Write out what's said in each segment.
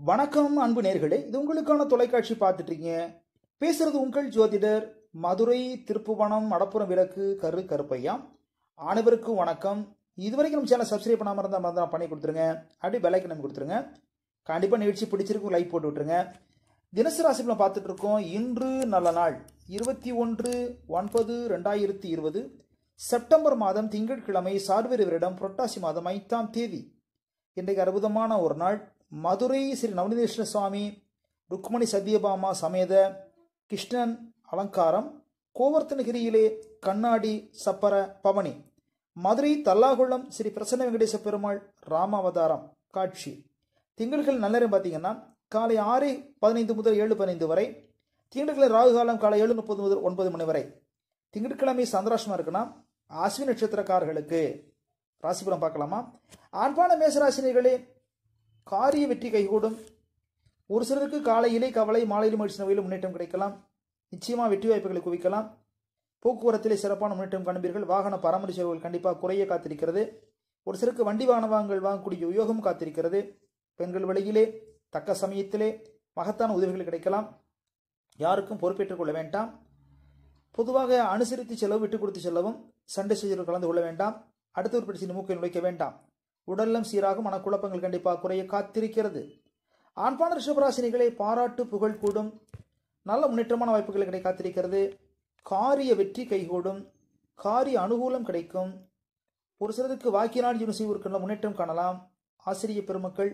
வணக்கம் அன்பு நேர்களே இது உங்களுக்கான தொலைக்காட்சி பார்த்துட்டு இருக்கீங்க பேசுறது உங்கள் ஜோதிடர் மதுரை திருப்புவனம் மடப்புறம் விளக்கு கரு கருப்பையா அனைவருக்கும் வணக்கம் இதுவரைக்கும் நம்ம சேனல் சப்ஸ்கிரைப் பண்ணாமல் இருந்தால் மறந்து பண்ணி கொடுத்துருங்க அப்படியே பெல்லைக்கன் நம்ம கொடுத்துருங்க கண்டிப்பாக நிகழ்ச்சி பிடிச்சிருக்கும் லைக் போட்டு விட்டுருங்க தினசரி ராசிபலம் பார்த்துட்டு இருக்கோம் இன்று நல்ல நாள் இருபத்தி ஒன்று ஒன்பது ரெண்டாயிரத்தி இருபது செப்டம்பர் மாதம் திங்கட்கிழமை சார்வரி வருடம் புரட்டாசி மாதம் ஐந்தாம் தேதி இன்றைக்கு அற்புதமான ஒரு நாள் மதுரை ஸ்ரீ நவநீதேஸ்வர சுவாமி ருக்மணி சத்யபாமா சமேத கிருஷ்ணன் அலங்காரம் கோவர்த்தனகிரியிலே கண்ணாடி சப்பர பவனி மதுரை தல்லாகுளம் ஸ்ரீ பிரசன்ன வெங்கடேச பெருமாள் ராமாவதாரம் காட்சி திங்கட்கள் நல்லறம் பார்த்தீங்கன்னா காலை ஆறு பதினைந்து முதல் ஏழு பதினைந்து வரை திங்கட்கிழமை ராகு காலம் காலை ஏழு முப்பது முதல் ஒன்பது மணி வரை திங்கட்கிழமை சந்திராஷ்டமம் இருக்குன்னா அஸ்வினி நட்சத்திரக்காரர்களுக்கு ராசிபலம் பார்க்கலாமா ஆண்பான மேசராசினிகளே காரிய வெற்றி கைகூடும் ஒரு சிலருக்கு காலையிலே கவலை மாலையிலும் மகிழ்ச்சி நோயிலும் முன்னேற்றம் கிடைக்கலாம் நிச்சயமாக வெற்றி வாய்ப்புகளை குவிக்கலாம் போக்குவரத்திலே சிறப்பான முன்னேற்றம் காண்பீர்கள் வாகன பராமரிப்பு செலவுகள் கண்டிப்பாக குறைய காத்திருக்கிறது ஒரு சிலருக்கு வண்டி வாகன வாங்கல் வாங்கக்கூடிய யோகம் காத்திருக்கிறது பெண்கள் வழியிலே தக்க சமயத்திலே மகத்தான உதவிகள் கிடைக்கலாம் யாருக்கும் பொறுப்பேற்றுக் கொள்ள வேண்டாம் பொதுவாக அனுசரித்து செலவு விட்டு கொடுத்து செல்லவும் சண்டை செய்து கலந்து கொள்ள வேண்டாம் அடுத்த ஒரு பிரச்சனை மூக்கை நுழைக்க வேண்டாம் உடல்லம் சீராகும் மனக்குழப்பங்கள் கண்டிப்பாக குறைய காத்திருக்கிறது ஆண்பான ரிஷபராசினிகளை பாராட்டு புகழ் கூடும் நல்ல முன்னேற்றமான வாய்ப்புகள் கிடை காத்திருக்கிறது காரிய வெற்றி கைகூடும் காரிய அனுகூலம் கிடைக்கும் ஒரு சிலருக்கு வாக்கினால் யூனிவர்சிட்டி நல்ல முன்னேற்றம் காணலாம் ஆசிரிய பெருமக்கள்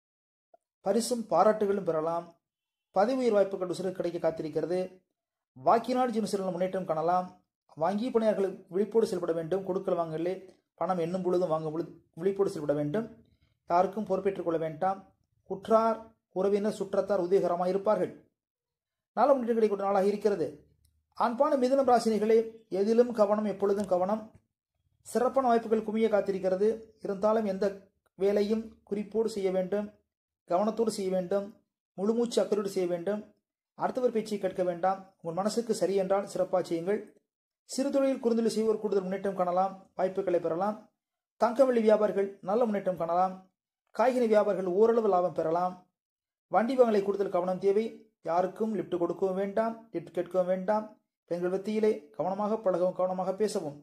பரிசும் பாராட்டுகளும் பெறலாம் பதவி உயர் வாய்ப்புகள் ஒரு சிலருக்கு கிடைக்க காத்திருக்கிறது வாக்கினால் யூனிவர்சிட்டியில் முன்னேற்றம் காணலாம் வங்கி பணியாளர்கள் விழிப்போடு செயல்பட வேண்டும் கொடுக்கல் வாங்கலே பணம் எண்ணும் பொழுதும் வாங்கும் பொழுது விழிப்போடு செயல்பட வேண்டும் யாருக்கும் பொறுப்பேற்றுக் கொள்ள வேண்டாம் குற்றார் உறவினர் சுற்றத்தார் உதவிகரமாக இருப்பார்கள் நல்ல முன்னேற்றம் கிடைக்கூடிய நாளாக இருக்கிறது ஆண்பான மிதுனம் ராசினிகளே எதிலும் கவனம் எப்பொழுதும் கவனம் சிறப்பான வாய்ப்புகள் குமிய காத்திருக்கிறது இருந்தாலும் எந்த வேலையும் குறிப்போடு செய்ய வேண்டும் கவனத்தோடு செய்ய வேண்டும் முழுமூச்சு அக்கறையோடு செய்ய வேண்டும் அடுத்தவர் பேச்சை கேட்க வேண்டாம் உங்கள் மனசுக்கு சரி என்றால் சிறப்பாக செய்யுங்கள் சிறு தொழில் குறுந்தொழில் செய்வோர் கூடுதல் முன்னேற்றம் காணலாம் வாய்ப்புகளை பெறலாம் தங்கவெள்ளி வியாபாரிகள் நல்ல முன்னேற்றம் காணலாம் காய்கறி வியாபாரிகள் ஓரளவு லாபம் பெறலாம் வண்டி வாங்கலை கூடுதல் கவனம் தேவை யாருக்கும் லிப்ட் கொடுக்கவும் வேண்டாம் லிப்ட் கேட்கவும் வேண்டாம் பெண்கள் மத்தியிலே கவனமாக பழகவும் கவனமாக பேசவும்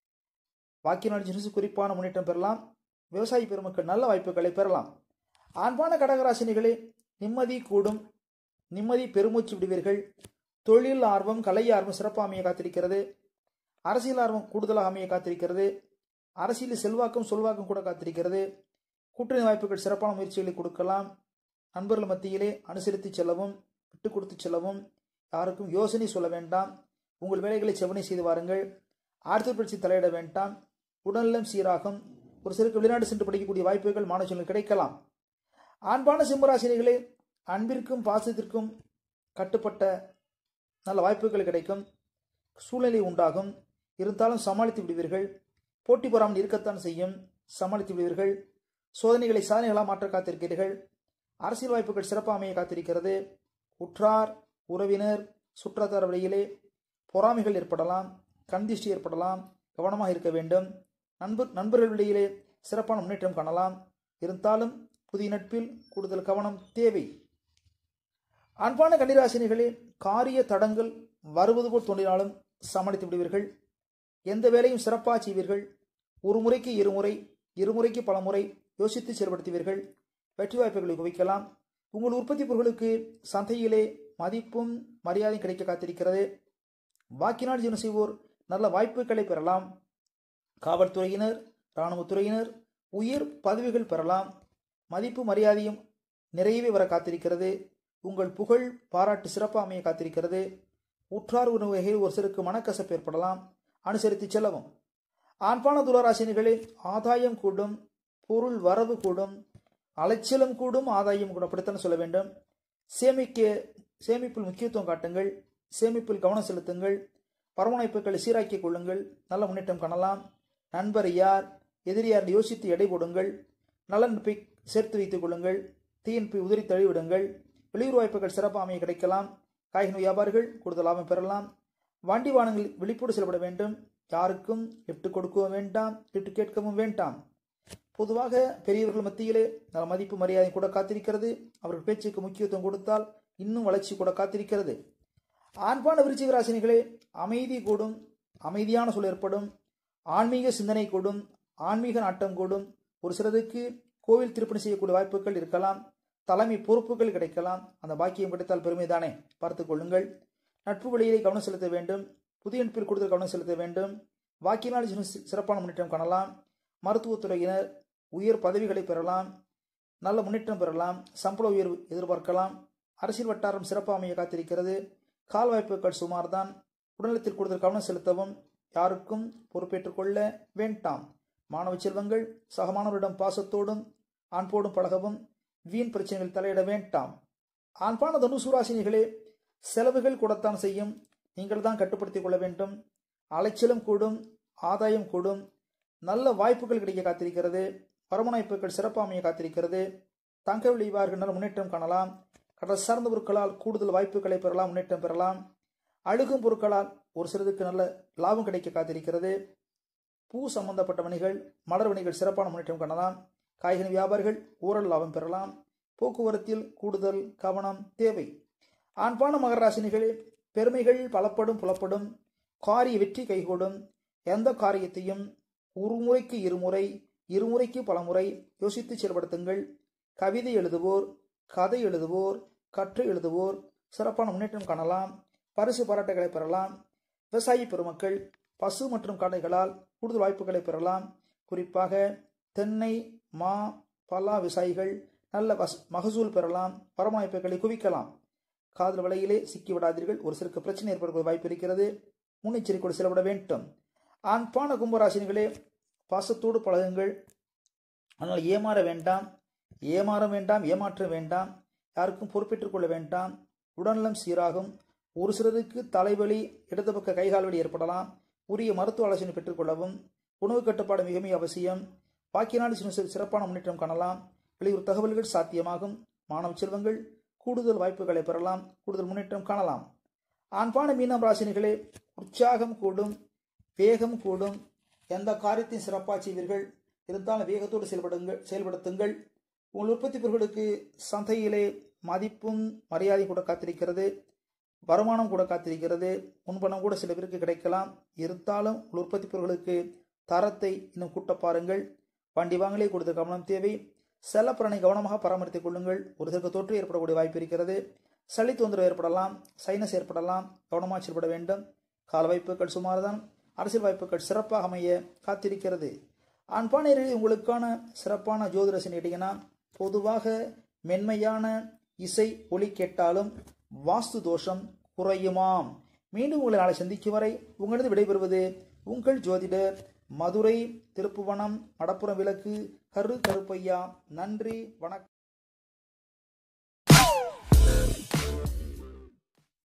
வாக்கினால் ஜினிசு குறிப்பான முன்னேற்றம் பெறலாம் விவசாய பெருமக்கள் நல்ல வாய்ப்புகளை பெறலாம் ஆண்பான கடகராசினிகளே நிம்மதி கூடும் நிம்மதி பெருமூச்சு விடுவீர்கள் தொழில் ஆர்வம் கலை ஆர்வம் சிறப்பாக அமைய காத்திருக்கிறது அரசியல் ஆர்வம் கூடுதலாக அமைய காத்திருக்கிறது அரசியல் செல்வாக்கும் சொல்வாக்கும் கூட காத்திருக்கிறது கூட்டணி வாய்ப்புகள் சிறப்பான முயற்சிகளை கொடுக்கலாம் நண்பர்கள் மத்தியிலே அனுசரித்து செல்லவும் விட்டு கொடுத்து செல்லவும் யாருக்கும் யோசனை சொல்ல வேண்டாம் உங்கள் வேலைகளை செவனை செய்து வாருங்கள் ஆர்த்த பயிற்சி தலையிட வேண்டாம் உடல்நலம் சீராகும் ஒரு சிலருக்கு வெளிநாடு சென்று படிக்கக்கூடிய வாய்ப்புகள் மாணவர்களுக்கு கிடைக்கலாம் ஆண்பான சிம்மராசினிகளே அன்பிற்கும் பாசத்திற்கும் கட்டுப்பட்ட நல்ல வாய்ப்புகள் கிடைக்கும் சூழ்நிலை உண்டாகும் இருந்தாலும் சமாளித்து விடுவீர்கள் போட்டி பொறாமல் இருக்கத்தான் செய்யும் சமாளித்து விடுவீர்கள் சோதனைகளை சாதனைகளாக மாற்ற காத்திருக்கிறீர்கள் அரசியல் வாய்ப்புகள் சிறப்பாக அமைய காத்திருக்கிறது உற்றார் உறவினர் சுற்றத்தார் வழியிலே பொறாமைகள் ஏற்படலாம் கண்திஷ்டி ஏற்படலாம் கவனமாக இருக்க வேண்டும் நண்பர் நண்பர்கள் வழியிலே சிறப்பான முன்னேற்றம் காணலாம் இருந்தாலும் புதிய நட்பில் கூடுதல் கவனம் தேவை அன்பான கன்னிராசினிகளே காரிய தடங்கள் வருவது போல் தோன்றினாலும் சமாளித்து விடுவீர்கள் எந்த வேலையும் சிறப்பாக செய்வீர்கள் ஒரு முறைக்கு இருமுறை இருமுறைக்கு பல முறை யோசித்து செயல்படுத்துவீர்கள் வெற்றி வாய்ப்புகளை குவிக்கலாம் உங்கள் உற்பத்தி பொருட்களுக்கு சந்தையிலே மதிப்பும் மரியாதையும் கிடைக்க காத்திருக்கிறது வாக்கினால் ஜீவனம் செய்வோர் நல்ல வாய்ப்புகளை பெறலாம் காவல்துறையினர் இராணுவத்துறையினர் உயர் பதவிகள் பெறலாம் மதிப்பு மரியாதையும் நிறையவே வர காத்திருக்கிறது உங்கள் புகழ் பாராட்டு சிறப்பாக அமைய காத்திருக்கிறது உற்றார் உணவு வகையில் ஒரு சிலருக்கு மனக்கசப்பு ஏற்படலாம் அனுசரித்து செல்லவும் ஆண்பான துளராசினிகளே ஆதாயம் கூடும் பொருள் வரவு கூடும் அலைச்சலும் கூடும் ஆதாயம் கூட அப்படித்தான் சொல்ல வேண்டும் சேமிக்க சேமிப்பில் முக்கியத்துவம் காட்டுங்கள் சேமிப்பில் கவனம் செலுத்துங்கள் பரவணைப்புகளை சீராக்கிக் கொள்ளுங்கள் நல்ல முன்னேற்றம் காணலாம் நண்பர் யார் எதிரியார் யோசித்து எடை போடுங்கள் நலன்பை சேர்த்து வைத்துக் கொள்ளுங்கள் தீயன்பை உதிரி தழிவிடுங்கள் வெளியூர் வாய்ப்புகள் சிறப்பாக அமைய கிடைக்கலாம் காய்கறி வியாபாரிகள் கூடுதல் லாபம் பெறலாம் வண்டி வாகனங்கள் விழிப்போடு செயல்பட வேண்டும் யாருக்கும் லிப்ட் கொடுக்கவும் வேண்டாம் லிப்ட் கேட்கவும் வேண்டாம் பொதுவாக பெரியவர்கள் மத்தியிலே நல்ல மதிப்பு மரியாதை கூட காத்திருக்கிறது அவர்கள் பேச்சுக்கு முக்கியத்துவம் கொடுத்தால் இன்னும் வளர்ச்சி கூட காத்திருக்கிறது ஆண்பான விருச்சிக ராசினிகளே அமைதி கூடும் அமைதியான சூழல் ஏற்படும் ஆன்மீக சிந்தனை கூடும் ஆன்மீக நாட்டம் கூடும் ஒரு சிலருக்கு கோவில் திருப்பணி செய்யக்கூடிய வாய்ப்புகள் இருக்கலாம் தலைமை பொறுப்புகள் கிடைக்கலாம் அந்த பாக்கியம் கிடைத்தால் பெருமைதானே பார்த்துக் கொள்ளுங்கள் நட்பு வழியிலே கவனம் செலுத்த வேண்டும் புதிய நட்பில் கூடுதல் கவனம் செலுத்த வேண்டும் வாக்கினால் சிறப்பான முன்னேற்றம் காணலாம் மருத்துவத்துறையினர் உயர் பதவிகளை பெறலாம் நல்ல முன்னேற்றம் பெறலாம் சம்பள உயர்வு எதிர்பார்க்கலாம் அரசியல் வட்டாரம் சிறப்பாக அமைய காத்திருக்கிறது கால் வாய்ப்புகள் சுமார்தான் உடல்நலத்தில் கூடுதல் கவனம் செலுத்தவும் யாருக்கும் பொறுப்பேற்றுக் கொள்ள வேண்டாம் மாணவ செல்வங்கள் சக மாணவரிடம் பாசத்தோடும் ஆண்போடும் பழகவும் வீண் பிரச்சனைகள் தலையிட வேண்டாம் ஆண்பான தனுசூராசினிகளே செலவுகள் கூடத்தான் செய்யும் நீங்கள் தான் கட்டுப்படுத்திக் கொள்ள வேண்டும் அலைச்சலும் கூடும் ஆதாயம் கூடும் நல்ல வாய்ப்புகள் கிடைக்க காத்திருக்கிறது வருமானப்புகள் சிறப்பாக அமைய காத்திருக்கிறது தங்க விளைவார்கள் நல்ல முன்னேற்றம் காணலாம் கடல் சார்ந்த பொருட்களால் கூடுதல் வாய்ப்புகளை பெறலாம் முன்னேற்றம் பெறலாம் அழுகும் பொருட்களால் ஒரு சிலருக்கு நல்ல லாபம் கிடைக்க காத்திருக்கிறது பூ சம்பந்தப்பட்ட வணிகள் மலர் வணிகள் சிறப்பான முன்னேற்றம் காணலாம் காய்கறி வியாபாரிகள் ஊரல் லாபம் பெறலாம் போக்குவரத்தில் கூடுதல் கவனம் தேவை ஆண்பான மகராசினிகளே பெருமைகள் பலப்படும் புலப்படும் காரிய வெற்றி கைகூடும் எந்த காரியத்தையும் ஒரு முறைக்கு இருமுறை இருமுறைக்கு பலமுறை யோசித்து செயல்படுத்துங்கள் கவிதை எழுதுவோர் கதை எழுதுவோர் கற்று எழுதுவோர் சிறப்பான முன்னேற்றம் காணலாம் பரிசு பாராட்டுகளை பெறலாம் விவசாயி பெருமக்கள் பசு மற்றும் காடைகளால் கூடுதல் வாய்ப்புகளை பெறலாம் குறிப்பாக தென்னை மா பலா விவசாயிகள் நல்ல வஸ் மகசூல் பெறலாம் வருமானப்புகளை குவிக்கலாம் காதல் வலையிலே சிக்கி விடாதீர்கள் ஒரு சிலருக்கு பிரச்சனை ஏற்படுவது வாய்ப்பு இருக்கிறது முன்னெச்சரிக்கையோடு செலவிட வேண்டும் ஆண்பான கும்பராசினிகளே பாசத்தோடு பழகுங்கள் ஆனால் ஏமாற வேண்டாம் ஏமாற வேண்டாம் ஏமாற்ற வேண்டாம் யாருக்கும் பொறுப்பேற்றுக் கொள்ள வேண்டாம் உடல்நலம் சீராகும் ஒரு சிலருக்கு தலைவலி இடது பக்க கைகால் வலி ஏற்படலாம் உரிய மருத்துவ ஆலோசனை பெற்றுக்கொள்ளவும் உணவு கட்டுப்பாடு மிக மிக அவசியம் பாக்கியநாடு சிறப்பான முன்னேற்றம் காணலாம் வெளியூர் தகவல்கள் சாத்தியமாகும் மாணவ செல்வங்கள் கூடுதல் வாய்ப்புகளை பெறலாம் கூடுதல் முன்னேற்றம் காணலாம் ஆண்பான மீனம் ராசினிகளே உற்சாகம் கூடும் வேகம் கூடும் எந்த காரியத்தையும் சிறப்பாக செய்வீர்கள் இருந்தாலும் வேகத்தோடு செயல்படுங்கள் செயல்படுத்துங்கள் உங்கள் உற்பத்தி பொருட்களுக்கு சந்தையிலே மதிப்பும் மரியாதை கூட காத்திருக்கிறது வருமானம் கூட காத்திருக்கிறது முன்பணம் கூட சில பேருக்கு கிடைக்கலாம் இருந்தாலும் உங்கள் உற்பத்தி பொருட்களுக்கு தரத்தை இன்னும் கூட்ட பாருங்கள் வண்டி வாங்கலே கொடுத்த கவனம் தேவை செல்லப்பிராணை கவனமாக பராமரித்துக் கொள்ளுங்கள் ஒரு சில தொற்று ஏற்படக்கூடிய வாய்ப்பு இருக்கிறது சளி தொந்தரவு ஏற்படலாம் சைனஸ் ஏற்படலாம் கவனமாக செயல்பட வேண்டும் கால வாய்ப்புகள் சுமார்தான் அரசியல் வாய்ப்புகள் சிறப்பாக அமைய காத்திருக்கிறது அன்பானியர்கள் உங்களுக்கான சிறப்பான ஜோதிடசன் கேட்டீங்கன்னா பொதுவாக மென்மையான இசை ஒலி கேட்டாலும் வாஸ்து தோஷம் குறையுமாம் மீண்டும் உங்களை நாளை சந்திக்கும் வரை உங்களது விடைபெறுவது உங்கள் ஜோதிடர் மதுரை திருப்புவனம் மடப்புறம் விளக்கு கரு கருப்பையா நன்றி வணக்கம்